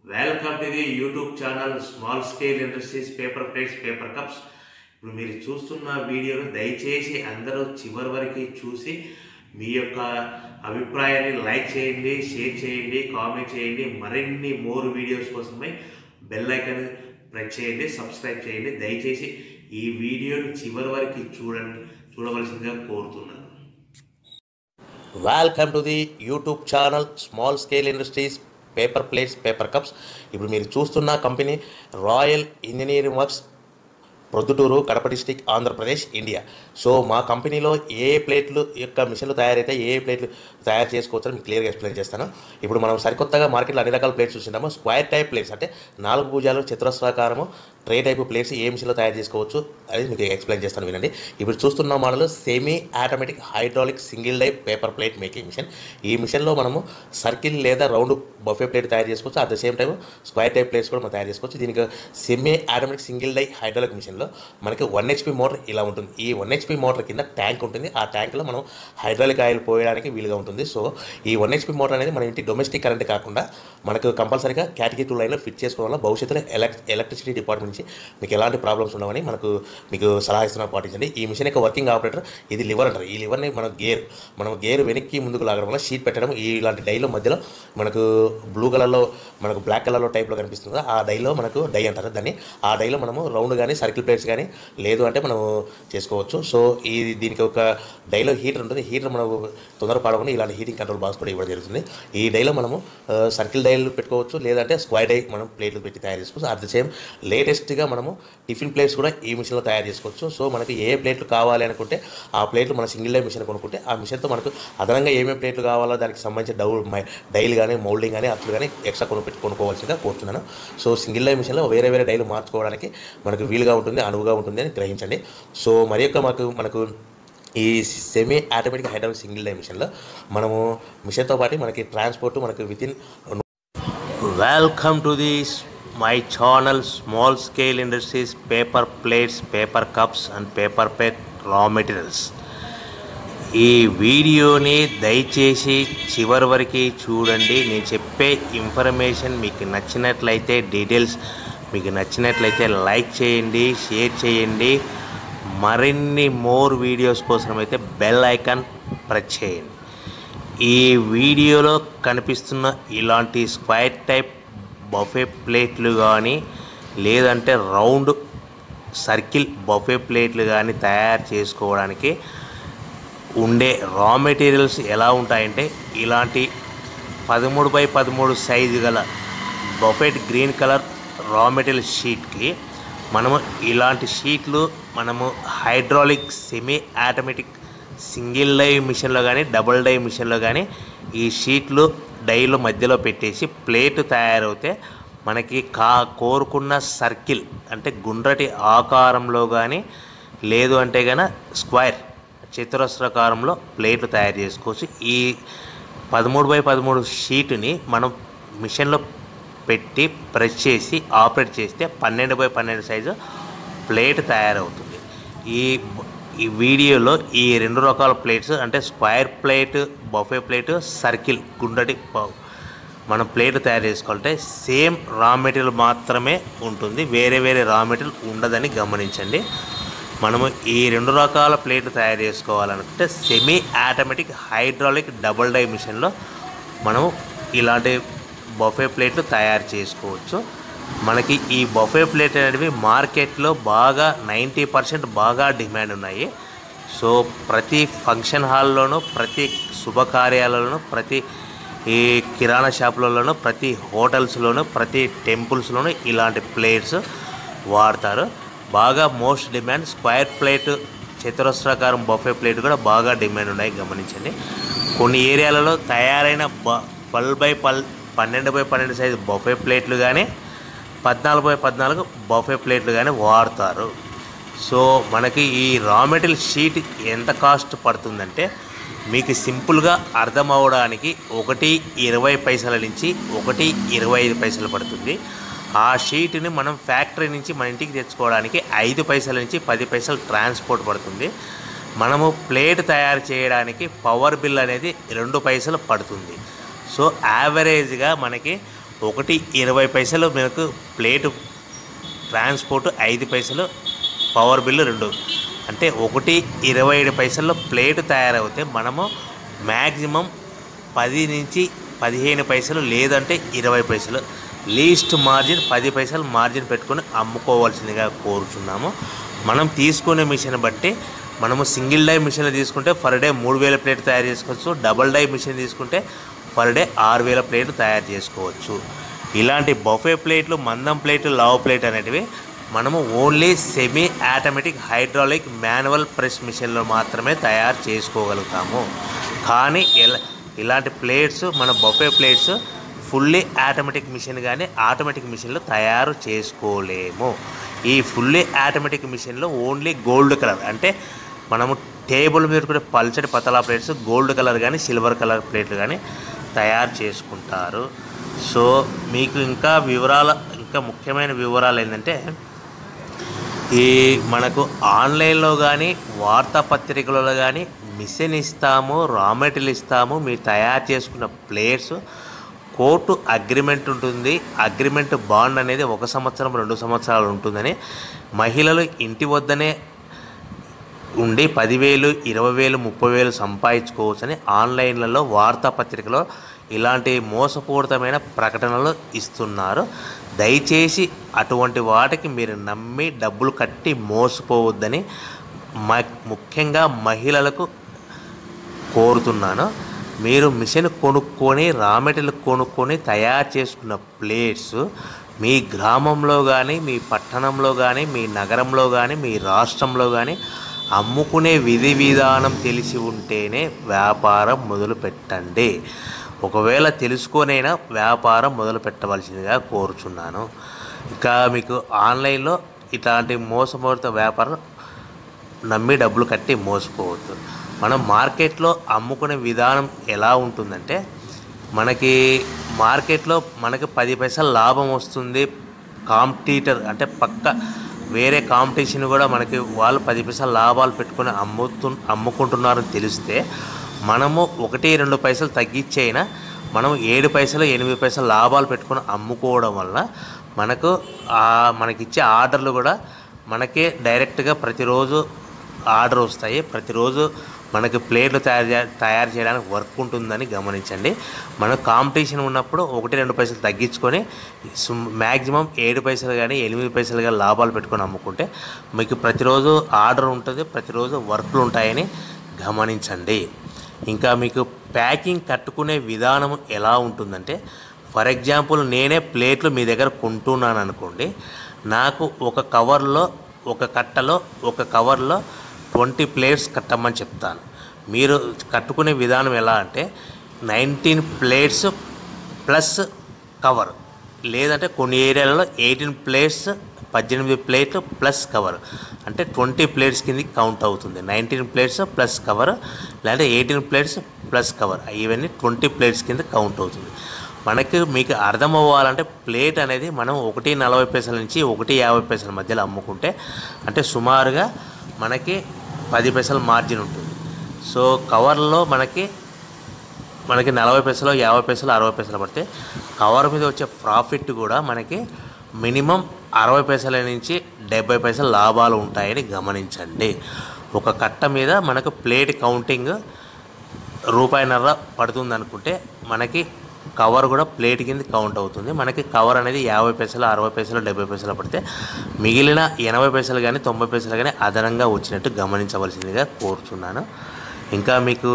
Welcome to the YouTube channel small scale industries paper plates paper cups ఇప్పుడు మీరు చూస్తున్న వీడియోను దయచేసి అందరూ చివరి వరకు చూసి మీ యొక్క అభిప్రాయాన్ని లైక్ చేయండి షేర్ చేయండి కామెంట్ చేయండి మరిన్ని మోర్ వీడియోస్ కోసమై బెల్ ఐకాన్ ప్రెస్ చేయండి సబ్స్క్రైబ్ చేయండి దయచేసి ఈ వీడియోని చివరి వరకు చూడండి చూడవలసిందిగా కోరుతున్నాను welcome to the YouTube channel small scale industries paper plates paper cups ఇప్పుడు మీరు చూస్తున్న company Royal Engineering Works Proddatur Kadapa district Andhra Pradesh India so మా కంపెనీలో ఏ ఏ ప్లేట్లు యొక్క మిషన్లు తయారైతే ఏ ఏ ప్లేట్లు తయారు చేసుకోవచ్చో మీకు క్లియర్గా ఎక్స్ప్లెయిన్ చేస్తాను ఇప్పుడు మనం సరికొత్తగా మార్కెట్లో అన్ని రకాల ప్లేట్స్ చూసినాము స్క్వేర్ టైప్ ప్లేట్స్ అంటే నాలుగు భుజాలు చతురస్రాకారము ట్రే టైప్ ప్లేట్స్ ఏ మిషన్లో తయారు చేసుకోవచ్చు అది మీకు ఎక్స్ప్లెయిన్ చేస్తాను వినండి ఇప్పుడు చూస్తున్న model semi automatic hydraulic single die paper plate making machine ఈ మిషన్లో మనము సర్కిల్ లేదా రౌండ్ బఫే ప్లేట్ తయారు చేసుకోవచ్చు at the same time square type plates కూడా మనం తయారు చేసుకోవచ్చు దీనికి semi automatic single die hydraulic మిషన్లో మనకి వన్ హెచ్పి మోటార్ ఇలా ఉంటుంది ఈ వన్ హెచ్పి మోటార్ కింద ట్యాంక్ ఉంటుంది ఆ ట్యాంక్లో మనం హైడ్రాలిక్ ఆయిల్ పోయడానికి వీలుగా ఉంటుంది సో ఈ వన్ హెచ్పి మోటార్ అనేది మన ఇంటి డొమెస్టిక్ కరెంట్ కాకుండా మనకు కంపల్సరీగా కేటగిరీ టూ లైన్లో ఫిట్ చేసుకోవడం వల్ల భవిష్యత్తులో ఎలక్ ఎలక్ట్రిసిటీ డిపార్ట్మెంట్ నుంచి మీకు ఎలాంటి ప్రాబ్లమ్స్ ఉండవని మనకు మీకు సలహా ఇస్తున్నారు పాటించండి ఈ మిషన్ యొక్క వర్కింగ్ ఆపరేటర్ ఇది లివర్ అంటారు ఈ లివర్ని మనం గేర్ మనం గేర్ వెనక్కి ముందుకు లాగడం వల్ల షీట్ పెట్టడం ఈ ఇలాంటి డైలో మధ్యలో మనకు బ్లూ కలర్లో మనకు బ్లాక్ కలర్లో టైప్లో కనిపిస్తుంది కదా, ఆ డైలో మనకు డై అంటారు దాన్ని ఆ డైలో మనము రౌండ్ కానీ సర్కిల్ ప్లేట్స్ కానీ లేదు అంటే మనం చేసుకోవచ్చు సో ఈ దీనికి ఒక డైలో హీటర్ ఉంటుంది హీటర్ మనకు తొందర పడకుండా ఇలాంటి హీటింగ్ కంట్రోల్ బాక్స్ కూడా ఇవ్వడం జరుగుతుంది ఈ డైలో మనము ఆ, సర్కిల్ డైలు పెట్టుకోవచ్చు లేదంటే స్క్వైర్ డై మనం ప్లేట్లు పెట్టి తయారు చేసుకోవచ్చు అట్ ద సేమ్ లేటెస్ట్గా మనము టిఫిన్ ప్లేట్స్ కూడా ఈ మిషన్లో తయారు చేసుకోవచ్చు సో మనకి ఏ ప్లేట్లు కావాలి అనుకుంటే ఆ ప్లేట్లు మన సింగిల్ డై మిషన్ కొనుక్కుంటే ఆ మిషన్తో మనకు అదనంగా ఏమేమి ప్లేట్లు కావాలో దానికి సంబంధించిన డౌ డైలు కానీ మౌల్డింగ్ కానీ అట్లు కానీ ఎక్స్ట్రా కొనుక్కు కొనుక్కోవాల్సిందిగా కోరుతున్నాను సో సింగిల్ డై మిషన్లో వేరే వేరే డైలు మార్చుకోవడానికి మనకు వీలుగా ఉంటుంది అనువుగా ఉంటుంది అని గ్రహించండి సో మరి యొక్క మాకు మనకు ఈ semi automatic hydraulic single die మిషన్లో మనము మిషన్తో పాటు మనకి ట్రాన్స్పోర్ట్ మనకు with in welcome to this my channel small scale industries paper plates paper cups and paper plate raw materials ఈ వీడియోని దయచేసి చివరి వరకు చూడండి నేను చెప్పే ఇన్ఫర్మేషన్ మీకు నచ్చినట్లయితే డీటెయిల్స్ మీకు నచ్చినట్లయితే లైక్ చేయండి షేర్ చేయండి మరిన్ని మోర్ వీడియోస్ కోసం అయితే బెల్ ఐకాన్ ప్రెస్ చేయండి ఈ వీడియోలో కనిపిస్తున్న ఇలాంటి స్క్వైర్ టైప్ బఫే ప్లేట్లు కానీ లేదంటే రౌండ్ సర్కిల్ బఫే ప్లేట్లు కానీ తయారు చేసుకోవడానికి ఉండే రా మెటీరియల్స్ ఎలా ఉంటాయంటే ఇలాంటి పదమూడు బై పదమూడు సైజు గల buffet green colour raw material షీట్కి మనము ఇలాంటి షీట్లు మనము hydraulic semi automatic single die మిషన్లో కానీ డబుల్ డై మిషన్లో కానీ ఈ షీట్లు డైలు మధ్యలో పెట్టేసి ప్లేట్ తయారవుతే మనకి కా కోరుకున్న సర్కిల్ అంటే గుండ్రటి ఆకారంలో కానీ లేదు అంటే గన స్క్వైర్ చతురస్రాకారంలో ప్లేట్లు తయారు చేసుకోవచ్చు ఈ పదమూడు బై పదమూడు షీటుని మనం మిషన్లో పెట్టి ప్రెస్ చేసి ఆపరేట్ చేస్తే పన్నెండు బై పన్నెండు సైజు ప్లేట్ తయారవుతుంది ఈ ఈ వీడియోలో ఈ రెండు రకాల ప్లేట్స్ అంటే square plate buffet plate circle గుండ్రటి ప- మనం ప్లేట్ తయారు చేసుకోవాలంటే సేమ్ రా మెటీరియల్ మాత్రమే ఉంటుంది వేరే వేరే రా మెటీరియల్ ఉండదని గమనించండి మనము ఈ రెండు రకాల ప్లేట్లు తయారు చేసుకోవాలనుకుంటే semi automatic hydraulic double die మిషన్లో మనము ఇలాంటి బఫే ప్లేట్లు తయారు చేసుకోవచ్చు మనకి ఈ బఫే ప్లేట్ అనేవి మార్కెట్లో బాగా నైంటీ పర్సెంట్ బాగా డిమాండ్ ఉన్నాయి సో ప్రతి ఫంక్షన్ హాల్లోనూ ప్రతి శుభకార్యాలలోనూ ప్రతి ఈ కిరాణా షాపులలోనూ ప్రతి హోటల్స్లోనూ ప్రతి టెంపుల్స్లోనూ ఇలాంటి ప్లేట్స్ వాడతారు బాగా మోస్ట్ డిమాండ్ స్క్వైర్ ప్లేట్ చతురస్రాకారం బఫే ప్లేట్ కూడా బాగా డిమాండ్ ఉన్నాయి గమనించండి కొన్ని ఏరియాలలో తయారైన బ పల్ బై పల్ పన్నెండు బై పన్నెండు సైజు బఫే ప్లేట్లు కానీ పద్నాలుగు బై పద్నాలుగు బఫే ప్లేట్లు కానీ వాడతారు సో మనకి ఈ రా మెటీరియల్ షీట్ ఎంత కాస్ట్ పడుతుందంటే మీకు సింపుల్గా అర్థం అవడానికి ఒకటి ఇరవై పైసల నుంచి ఒకటి ఇరవై ఐదు పైసలు పడుతుంది ఆ షీట్ని మనం ఫ్యాక్టరీ నుంచి మన ఇంటికి తెచ్చుకోవడానికి ఐదు పైసల నుంచి పది పైసలు ట్రాన్స్పోర్ట్ పడుతుంది మనము ప్లేట్ తయారు చేయడానికి పవర్ బిల్ అనేది రెండు పైసలు పడుతుంది సో యావరేజ్గా మనకి ఒకటి ఇరవై పైసలు మనకు ప్లేటు ట్రాన్స్పోర్ట్ ఐదు పైసలు పవర్ బిల్లు రెండు అంటే ఒకటి ఇరవై ఏడు పైసల్లో ప్లేట్ తయారవుతే మనము మ్యాక్సిమం పది నుంచి పదిహేను పైసలు లేదంటే ఇరవై పైసలు లీస్ట్ మార్జిన్ పది పైసలు మార్జిన్ పెట్టుకొని అమ్ముకోవాల్సిందిగా కోరుచున్నాము మనం తీసుకునే మిషన్ బట్టి మనము సింగిల్ డై మిషన్లు తీసుకుంటే పర్ డే మూడు వేల ప్లేట్ తయారు చేసుకోవచ్చు డబల్ డై మిషన్ తీసుకుంటే పర్ డే ఆరు వేల ప్లేట్లు తయారు చేసుకోవచ్చు ఇలాంటి బఫే ప్లేట్లు మందం ప్లేట్లు లావ్ ప్లేట్ అనేటివి మనము only semi automatic hydraulic manual press మిషన్లో మాత్రమే తయారు చేసుకోగలుగుతాము కానీ ఎలా ఇలాంటి ప్లేట్స్ మన buffet plates fully automatic machine కానీ ఆటోమేటిక్ మిషన్లో తయారు చేసుకోలేము ఈ ఫుల్లీ ఆటోమేటిక్ మిషన్లో ఓన్లీ గోల్డ్ కలర్ అంటే మనము టేబుల్ మీద కూడా పల్చటి పతలా ప్లేట్స్ గోల్డ్ కలర్ కానీ సిల్వర్ కలర్ ప్లేట్లు కానీ తయారు చేసుకుంటారు సో మీకు ఇంకా వివరాల ఇంకా ముఖ్యమైన వివరాలు ఏంటంటే ఈ మనకు ఆన్లైన్లో కానీ వార్తాపత్రికలలో కానీ మిషన్ ఇస్తాము రా మెటీరియల్ ఇస్తాము మీరు తయారు చేసుకున్న ప్లేట్స్ కోర్టు అగ్రిమెంట్ ఉంటుంది అగ్రిమెంట్ బాండ్ అనేది ఒక సంవత్సరం రెండు సంవత్సరాలు ఉంటుందని మహిళలు ఇంటి వద్దనే ఉండి పదివేలు ఇరవై వేలు ముప్పై వేలు సంపాదించుకోవచ్చని ఆన్లైన్లలో వార్తాపత్రికలో ఇలాంటి మోసపూరితమైన ప్రకటనలు ఇస్తున్నారు దయచేసి అటువంటి వాటికి మీరు నమ్మి డబ్బులు కట్టి మోసపోవద్దని మ ముఖ్యంగా మహిళలకు కోరుతున్నాను మీరు మిషన్ కొనుక్కొని రా మెటీరియల్ కొనుక్కొని తయారు చేసుకున్న ప్లేట్స్ మీ గ్రామంలో కానీ మీ పట్టణంలో కానీ మీ నగరంలో కానీ మీ రాష్ట్రంలో కానీ అమ్ముకునే విధి విధానం తెలిసి ఉంటేనే వ్యాపారం మొదలు పెట్టండి ఒకవేళ తెలుసుకొనైనా వ్యాపారం మొదలు పెట్టవలసిందిగా కోరుచున్నాను ఇంకా మీకు ఆన్లైన్లో ఇట్లాంటి మోసపూరిత వ్యాపారం నమ్మి డబ్బులు కట్టి మోసపోవద్దు మనం మార్కెట్లో అమ్ముకునే విధానం ఎలా ఉంటుందంటే మనకి మార్కెట్లో మనకి పది పైసలు లాభం వస్తుంది కాంపిటీటర్ అంటే పక్క వేరే కాంపిటీషన్ కూడా మనకి వాళ్ళు పది పైసలు లాభాలు పెట్టుకొని అమ్ముతు అమ్ముకుంటున్నారని తెలిస్తే మనము ఒకటి రెండు పైసలు తగ్గించైనా మనం ఏడు పైసలు ఎనిమిది పైసలు లాభాలు పెట్టుకొని అమ్ముకోవడం వల్ల మనకు ఆ మనకిచ్చే ఆర్డర్లు కూడా మనకే డైరెక్ట్గా ప్రతిరోజు ఆర్డర్ వస్తాయి ప్రతిరోజు మనకి ప్లేట్లు తయారు చే తయారు చేయడానికి వర్క్ ఉంటుందని గమనించండి మన కాంపిటీషన్ ఉన్నప్పుడు ఒకటి రెండు పైసలు తగ్గించుకొని మ్యాక్సిమం ఏడు పైసలు కానీ ఎనిమిది పైసలు కానీ లాభాలు పెట్టుకొని అమ్ముకుంటే మీకు ప్రతిరోజు ఆర్డర్ ఉంటుంది ప్రతిరోజు వర్క్లు ఉంటాయని గమనించండి ఇంకా మీకు ప్యాకింగ్ కట్టుకునే విధానం ఎలా ఉంటుందంటే ఫర్ ఎగ్జాంపుల్ నేనే ప్లేట్లు మీ దగ్గర కొంటున్నాను అనుకోండి నాకు ఒక కవర్లో ఒక కట్టలో ఒక కవర్లో ట్వంటీ ప్లేట్స్ కట్టమని చెప్తాను మీరు కట్టుకునే విధానం ఎలా అంటే నైన్టీన్ ప్లేట్స్ ప్లస్ కవర్ లేదంటే కొన్ని ఏరియాలలో ఎయిటీన్ ప్లేట్స్ పద్దెనిమిది ప్లేట్లు ప్లస్ కవర్ అంటే ట్వంటీ ప్లేట్స్ కింద కౌంట్ అవుతుంది నైన్టీన్ ప్లేట్స్ ప్లస్ కవర్ లేదంటే ఎయిటీన్ ప్లేట్స్ ప్లస్ కవర్ ఇవన్నీ ట్వంటీ ప్లేట్స్ కింద కౌంట్ అవుతుంది మనకి మీకు అర్థం అవ్వాలంటే ప్లేట్ అనేది మనం ఒకటి నలభై పైసల నుంచి ఒకటి యాభై పైసల మధ్యలో అమ్ముకుంటే అంటే సుమారుగా మనకి పది పైసలు మార్జిన్ ఉంటుంది సో కవర్లో మనకి మనకి నలభై పైసలు యాభై పైసలు అరవై పైసలు పడితే కవర్ మీద వచ్చే ప్రాఫిట్ కూడా మనకి మినిమం అరవై పైసల నుంచి డెబ్బై పైసలు లాభాలు ఉంటాయని గమనించండి ఒక కట్ట మీద మనకు ప్లేట్ కౌంటింగ్ రూపాయిన్నర పడుతుంది అనుకుంటే మనకి కవర్ కూడా ప్లేట్ కింద కౌంట్ అవుతుంది మనకి కవర్ అనేది యాభై పైసలు అరవై పైసలు డెబ్బై పైసలు పడితే మిగిలిన ఎనభై పైసలు కానీ తొంభై పైసలు కానీ అదనంగా వచ్చినట్టు గమనించవలసిందిగా కోరుచున్నాను ఇంకా మీకు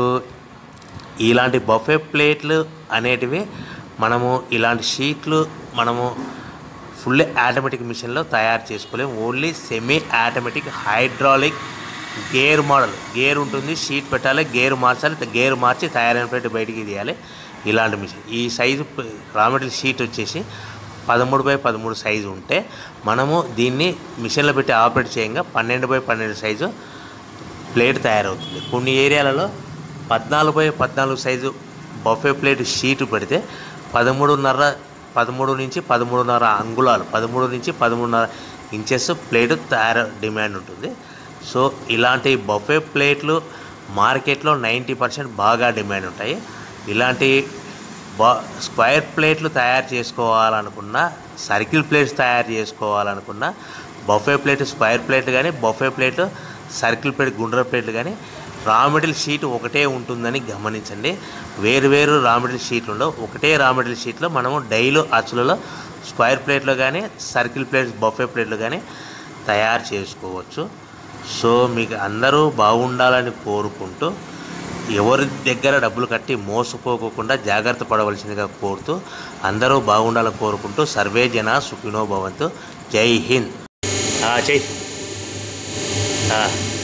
ఇలాంటి బఫే ప్లేట్లు అనేటివి మనము ఇలాంటి షీట్లు మనము ఫుల్ ఆటోమేటిక్ మిషన్లో తయారు చేసుకోలేము only semi automatic hydraulic gear model gear ఉంటుంది షీట్ పెట్టాలి గేర్ మార్చాలి గేర్ మార్చి తయారైన ప్లేట్ బయటికి తీయాలి ఇలాంటి మిషన్ ఈ సైజు రా మెటీరియల్ షీట్ వచ్చేసి పదమూడు బై పదమూడు సైజు ఉంటే మనము దీన్ని మిషన్లో పెట్టి ఆపరేట్ చేయంగా పన్నెండు బై పన్నెండు సైజు ప్లేట్ తయారవుతుంది కొన్ని ఏరియాలలో పద్నాలుగు బై పద్నాలుగు సైజు బఫే ప్లేట్ షీటు పెడితే పదమూడున్నర పదమూడు నుంచి పదమూడున్నర అంగుళాలు పదమూడు నుంచి పదమూడున్నర ఇంచెస్ ప్లేట్ తయారు డిమాండ్ ఉంటుంది సో ఇలాంటి బఫే ప్లేట్లు మార్కెట్లో నైంటీ పర్సెంట్ బాగా డిమాండ్ ఉంటాయి ఇలాంటి బా స్క్వైర్ ప్లేట్లు తయారు చేసుకోవాలనుకున్నా సర్కిల్ ప్లేట్స్ తయారు చేసుకోవాలనుకున్నా బఫే ప్లేట్ స్క్వైర్ ప్లేట్ కానీ బఫే ప్లేట్ సర్కిల్ ప్లేట్ గుండ్ర ప్లేట్లు కానీ రా మెటీరియల్ షీట్ ఒకటే ఉంటుందని గమనించండి వేరు వేరు రా మెటీరియల్ షీట్లు ఉండవు ఒకటే రా మెటీరియల్ షీట్లో మనము డైలు అచ్చులలో స్క్వైర్ ప్లేట్లు కానీ సర్కిల్ ప్లేట్స్ బఫే ప్లేట్లు కానీ తయారు చేసుకోవచ్చు సో మీకు అందరూ బాగుండాలని కోరుకుంటూ ఎవరి దగ్గర డబ్బులు కట్టి మోసపోకుండా జాగ్రత్త పడవలసిందిగా కోరుతూ అందరూ బాగుండాలని కోరుకుంటూ సర్వే జన సుఖినో భవంతు జై హింద్ ఆ, చెయ్ ఆ.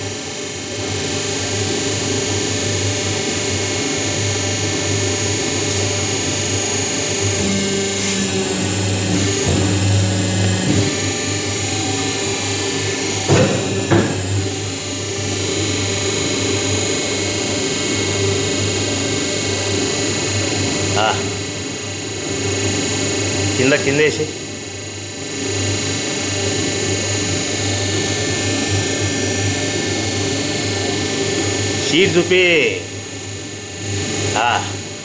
ఆ. కింద కిందేసి షీట్ చూపి ఆ.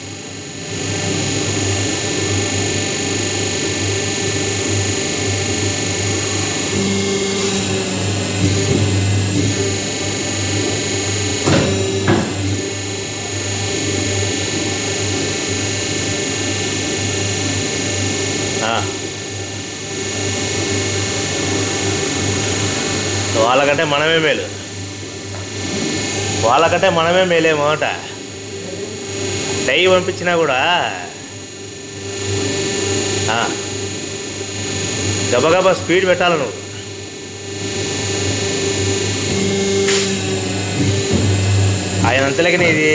ఆ. వాళ్ళకంటే మనమే మేలు వాళ్ళకంటే మనమే మేలేమో అంట డై పంపించినా కూడా ఆ, గబగబా స్పీడ్ పెట్టాలి నువ్వు ఆయన అంతలకి ఇది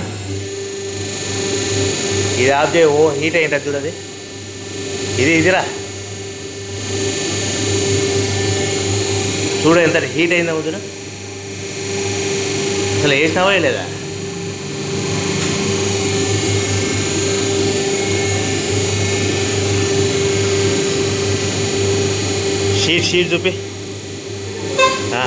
ఇది ఆఫ్ చేయి ఓ హీట్ అయింది చూడది ఇది ఇదిరా చూడు ఎంత హీట్ అయిందా వద్దున అసలు వేసినావా లేదా షీట్ షీట్ చూపి ఆ.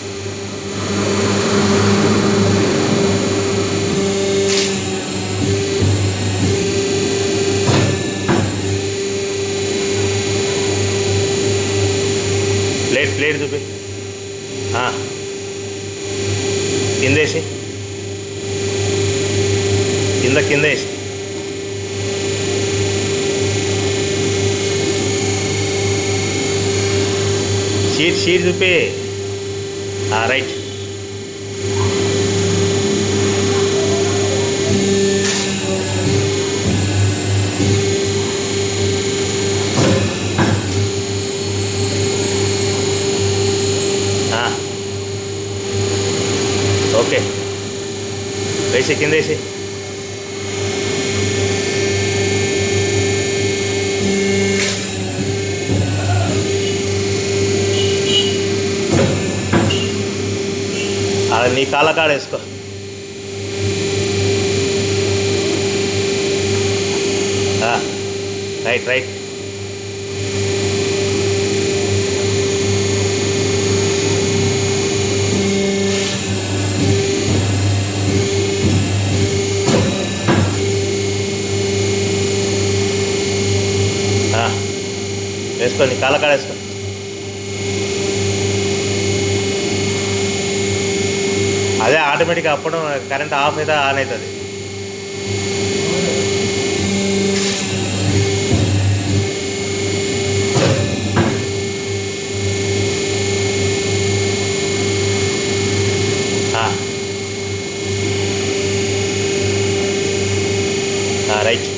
ప్లేట్ ప్లేట్ చూపి ఆ. కిందేసి కింద కింద వేసి షీట్ షీట్ చూపి ఆ, రైట్ ఆ. ఓకే వేసి కింద వేసి అలా నీ కాళ్ళ కాడ వేసుకో ఆ, రైట్ రైట్ ఆ, వేసుకో నీ కాళ్ళ కాడ వేసుకో అదే ఆటోమేటిక్గా అప్పుడు కరెంట్ ఆఫ్ అయితే ఆన్ అవుతుంది ఆ. ఆ, రైట్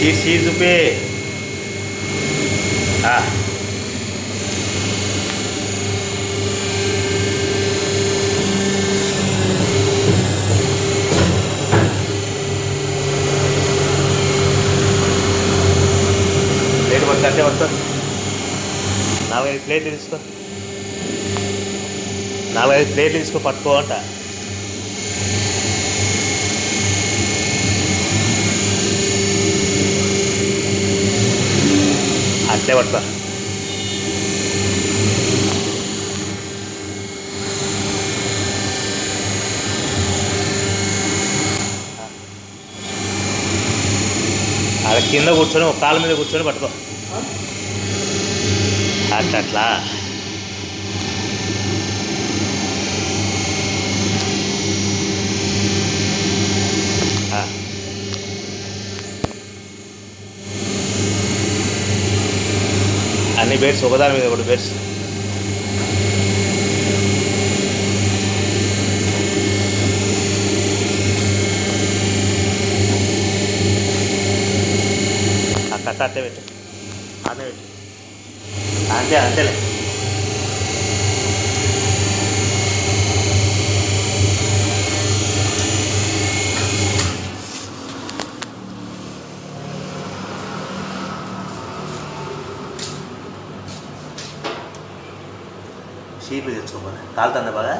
షీట్ షీట్ చూపి ఆ. ప్లేట్ పట్టు అంటే పట్టు నాలుగైదు ప్లేట్లు తీసుకో నాలుగైదు ప్లేట్లు తీసుకో పట్టుకో అంట అట్లే పట్టుకో ఆడ కింద కూర్చొని ఒక కాళ్ళ మీద కూర్చొని పట్టుకో అట్లా అట్లా ఆ. అన్ని బెడ్స్ ఒకదాని మీద ఒకటి బెడ్స్ ఆ కట్ట అట్టే పెట్టు అదే పెట్టు అంతే అంతేలే షీట్లు తెచ్చుకోమని కాలుతుందా బాగా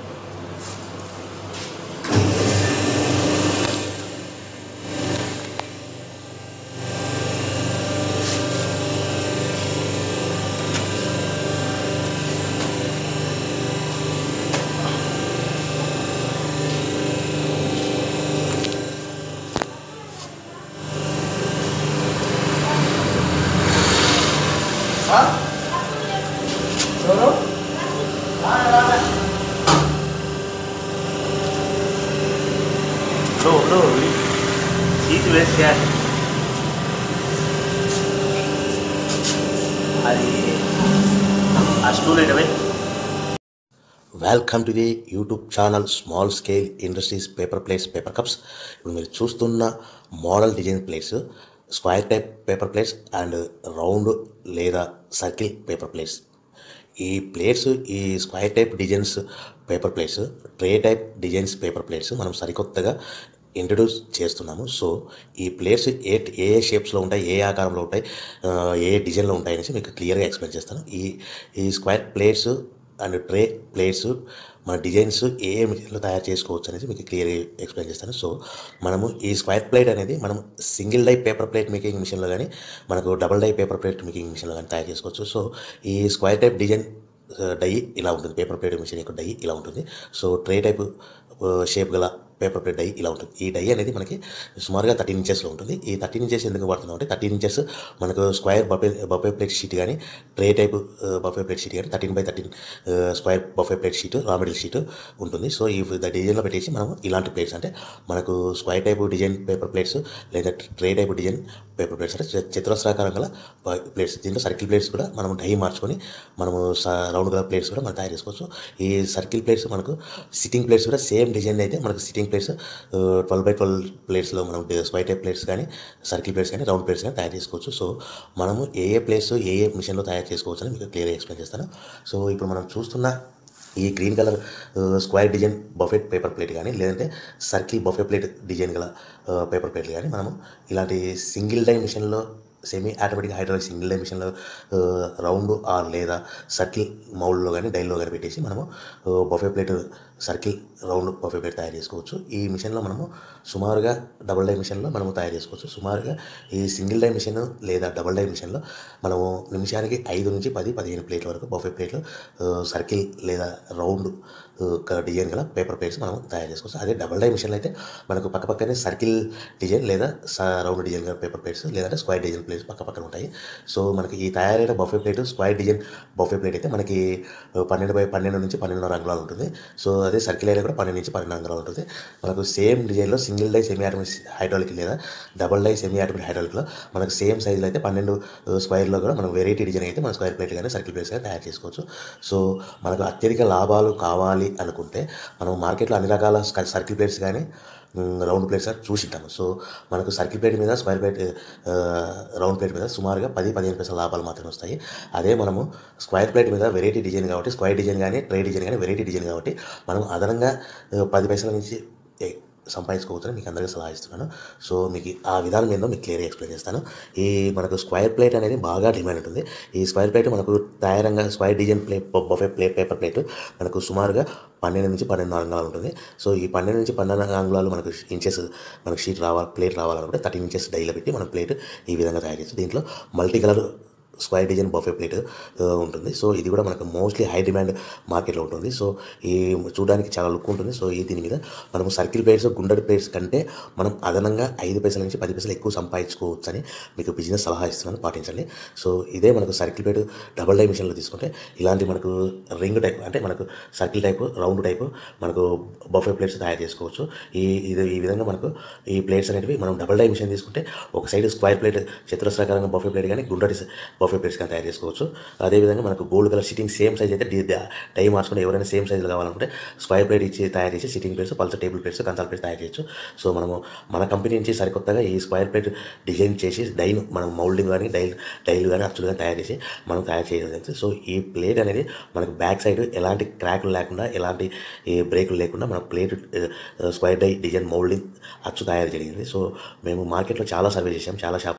ఉండు ఉండు సీట్ వేస్ట్ చేయాలి అది ఆ స్టూల్ ఏంటవి welcome to the YouTube channel small scale industries paper plates paper cups ఇప్పుడు మీరు చూస్తున్న model design plates square type paper plates and round లేదా సర్కిల్ పేపర్ ప్లేట్స్ ఈ ప్లేట్స్ ఈ square type designs paper plates tray type designs paper plates మనం సరికొత్తగా introduce చేస్తున్నాము so ఈ ప్లేట్స్ ఏ ఏ ఏ షేప్స్లో ఉంటాయి ఏ ఆకారంలో ఉంటాయి ఆ, ఏ డిజైన్లో ఉంటాయి అనేసి మీకు క్లియర్గా ఎక్స్ప్లెయిన్ చేస్తాను ఈ ఈ square plates and tray plates మన డిజైన్స్ ఏ ఏ మెటీరియల్లో తయారు చేసుకోవచ్చు అనేది మీకు క్లియర్గా ఎక్స్ప్లెయిన్ చేస్తాను సో మనము ఈ స్క్వైర్ ప్లేట్ అనేది మనం single die paper plate making మిషన్లో కానీ మనకు double die paper plate making మిషన్లో కానీ తయారు చేసుకోవచ్చు సో ఈ స్క్వైర్ టైప్ డిజైన్ డై ఇలా ఉంటుంది పేపర్ ప్లేట్ మిషన్ యొక్క డై ఇలా ఉంటుంది సో ట్రే టైప్ షేప్ గల పేపర్ ప్లేట్ డై ఇలా ఉంటుంది ఈ డై అనేది మనకి సుమారుగా థర్టీన్ ఇంచెస్లో ఉంటుంది ఈ థర్టీన్ ఇంచెస్ ఎందుకు వాడుతున్నాం అంటే థర్టీన్ ఇంచెస్ మనకు square buffet buffet plate sheet కానీ tray type buffet plate sheet కానీ thirteen by thirteen square buffet plate sheet raw material sheet ఉంటుంది సో ఈ డిజైన్లో పెట్టేసి మనం ఇలాంటి ప్లేట్స్ అంటే మనకు square type design paper plates లేదా tray type design paper plates అంటే చ- చతురస్రాకారం గల ప్లేట్స్ దీంట్లో సర్కిల్ ప్లేట్స్ కూడా మనం డై మార్చుకొని మనము రౌండ్ గల ప్లేట్స్ కూడా మనం తయారు చేసుకోవచ్చు ఈ సర్కిల్ ప్లేట్స్ మనకు సిట్టింగ్ ప్లేట్స్ కూడా సేమ్ డిజైన్ అయితే మనకు sitting plates twelve by twelve ప్లేట్స్లో మనం స్క్వైర్ టైప్ ప్లేట్స్ కానీ సర్కిల్ ప్లేట్స్ కానీ రౌండ్ ప్లేట్స్ కానీ తయారు చేసుకోవచ్చు సో మనము ఏ ఏ ప్లేట్స్ ఏ ఏ మిషన్లో తయారు చేసుకోవచ్చు అని మీకు క్లియర్గా ఎక్స్ప్లెయిన్ చేస్తాను సో ఇప్పుడు మనం చూస్తున్న ఈ green colour square design buffet paper plate కానీ లేదంటే సర్కిల్ బఫే ప్లేట్ డిజైన్ గల పేపర్ ప్లేట్లు కానీ మనము ఇలాంటి సింగిల్ డై మిషన్లో semi automatic hydraulic single die మిషన్లో రౌండ్ ఆర్ లేదా సర్కిల్ మౌల్డ్లో కానీ డైల్లో కానీ పెట్టేసి మనము buffet plate circle round buffet plate తయారు చేసుకోవచ్చు ఈ మిషన్లో మనము సుమారుగా డబుల్ డై మిషన్లో మనము తయారు చేసుకోవచ్చు సుమారుగా ఈ సింగిల్ డై మిషన్ లేదా డబుల్ డై మిషన్లో మనము నిమిషానికి ఐదు నుంచి పది పదిహేను ప్లేట్ల వరకు బఫే ప్లేట్లు సర్కిల్ లేదా రౌండ్ డిజైన్ గల పేపర్ ప్లేట్స్ మనం తయారు చేసుకోవచ్చు అదే డబుల్ డై మిషన్లో అయితే మనకు పక్క పక్కనే సర్కిల్ డిజైన్ లేదా రౌండ్ డిజైన్ గల పేపర్ ప్లేట్స్ లేదంటే స్క్వైర్ డిజైన్ ప్లేట్స్ పక్క పక్కన ఉంటాయి సో మనకి ఈ తయారైన buffet plate square design buffet plate అయితే మనకి పన్నెండు బై పన్నెండు నుంచి పన్నెండున్నర అంగుళాలు ఉంటుంది సో అదే సర్కిల్ అయినా కూడా పన్నెండు నుంచి పన్నెండు అంగుళాలు ఉంటుంది మనకు సేమ్ డిజైన్లో single die semi automatic hydraulic లేదా డబుల్ డై సెమీ ఆటోమేటిక్ హైడ్రాలిక్లో మనకు సేమ్ సైజులో అయితే పన్నెండు స్క్వైర్లో కూడా మనం వెరైటీ డిజైన్ అయితే మన స్క్వైర్ ప్లేట్ కానీ సర్కిల్ ప్లేట్స్ కానీ తయారు చేసుకోవచ్చు సో మనకు అత్యధిక లాభాలు కావాలి అనుకుంటే మనం మార్కెట్లో అన్ని రకాల సర్కిల్ ప్లేట్స్ కానీ రౌండ్ ప్లేట్స్ చూసింటాము సో మనకు సర్కిల్ ప్లేట్ మీద స్క్వేర్ ప్లేట్ ఆ, రౌండ్ ప్లేట్ మీద సుమారుగా పది పదిహేను పైసల లాభాలు మాత్రమే వస్తాయి అదే మనము స్క్వేర్ ప్లేట్ మీద వెరైటీ డిజైన్ కాబట్టి స్క్వేర్ డిజైన్ కానీ ట్రే డిజైన్ కానీ వెరైటీ డిజైన్ కాబట్టి మనం అదనంగా ఆ, పది పైసల నుంచి ఏ, సంపాదించుకోవచ్చని మీకు అందరికీ సలహా ఇస్తున్నాను సో మీకు ఆ విధానం ఏందో మీకు క్లియర్గా ఎక్స్ప్లెయిన్ చేస్తాను ఈ మనకు స్క్వేర్ ప్లేట్ అనేది బాగా డిమాండ్ ఉంటుంది ఈ స్క్వేర్ ప్లేట్ మనకు తయారంగా square design plate buffet plate paper plate మనకు సుమారుగా పన్నెండు నుంచి పన్నెండు అంగుళాలు ఉంటుంది సో ఈ పన్నెండు నుంచి పన్నెండు అంగుళాలు మనకు ఇంచెస్ మనకు షీట్ రావాలి ప్లేట్ రావాలనుకుంటే థర్టీన్ ఇంచెస్ డైలో పెట్టి మనం ప్లేట్ ఈ విధంగా తయారు చేయొచ్చు దీంట్లో multi colour square design buffet plate ఆ, ఉంటుంది సో ఇది కూడా మనకు మోస్ట్లీ హై డిమాండ్ మార్కెట్లో ఉంటుంది సో ఈ చూడడానికి చాలా లుక్ ఉంటుంది సో ఈ దీని మీద మనం సర్కిల్ ప్లేట్స్ గుండెడ్ ప్లేట్స్ కంటే మనం అదనంగా ఐదు పైసల నుంచి పది పైసలు ఎక్కువ సంపాదించుకోవచ్చు అని మీకు బిజినెస్ సలహా ఇస్తున్నాను పాటించండి సో ఇదే మనకు సర్కిల్ ప్లేట్ డబుల్ డై మిషన్లో తీసుకుంటే ఇలాంటి మనకు రింగ్ టైప్ అంటే మనకు సర్కిల్ టైప్ రౌండ్ టైప్ మనకు బఫే ప్లేట్స్ తయారు చేసుకోవచ్చు ఈ ఇది ఈ విధంగా మనకు ఈ ప్లేట్స్ అనేటివి మనం డబుల్ డై మిషన్ తీసుకుంటే ఒక సైడ్ స్క్వేర్ ప్లేట్ చతురస్రాకారంగా బఫే ప్లేట్ కానీ గుండటి బఫే ప్లేట్స్ కానీ తయారు చేసుకోవచ్చు అదేవిధంగా మనకు gold colour sitting same size అయితే డి- డ- డై మార్చుకుని ఎవరైనా సేమ్ సైజులో కావాలనుకుంటే స్క్వేర్ ప్లేట్ ఇచ్చి తయారు చేసి సిట్టింగ్ ప్లేట్స్ పల్సర్ టేబుల్ ప్లేట్స్ కంచాల ప్లేట్స్ తయారు చేయొచ్చు సో మనము మన కంపెనీ నుంచి సరికొత్తగా ఈ స్క్వేర్ ప్లేట్ డిజైన్ చేసి డైన్ మనం మౌల్డింగ్ కానీ డైల్ డైల్ కానీ అచ్చులు కానీ తయారు చేసి మనం తయారు చేయడం జరుగుతుంది సో ఈ ప్లేట్ అనేది మనకు బ్యాక్ సైడ్ ఎలాంటి క్రాకులు లేకుండా ఎలాంటి ఈ బ్రేకులు లేకుండా మన plate square die design moulding అచ్చు తయారు జరిగింది సో మేము మార్కెట్లో చాలా సర్వే చేసాం చాలా షాప్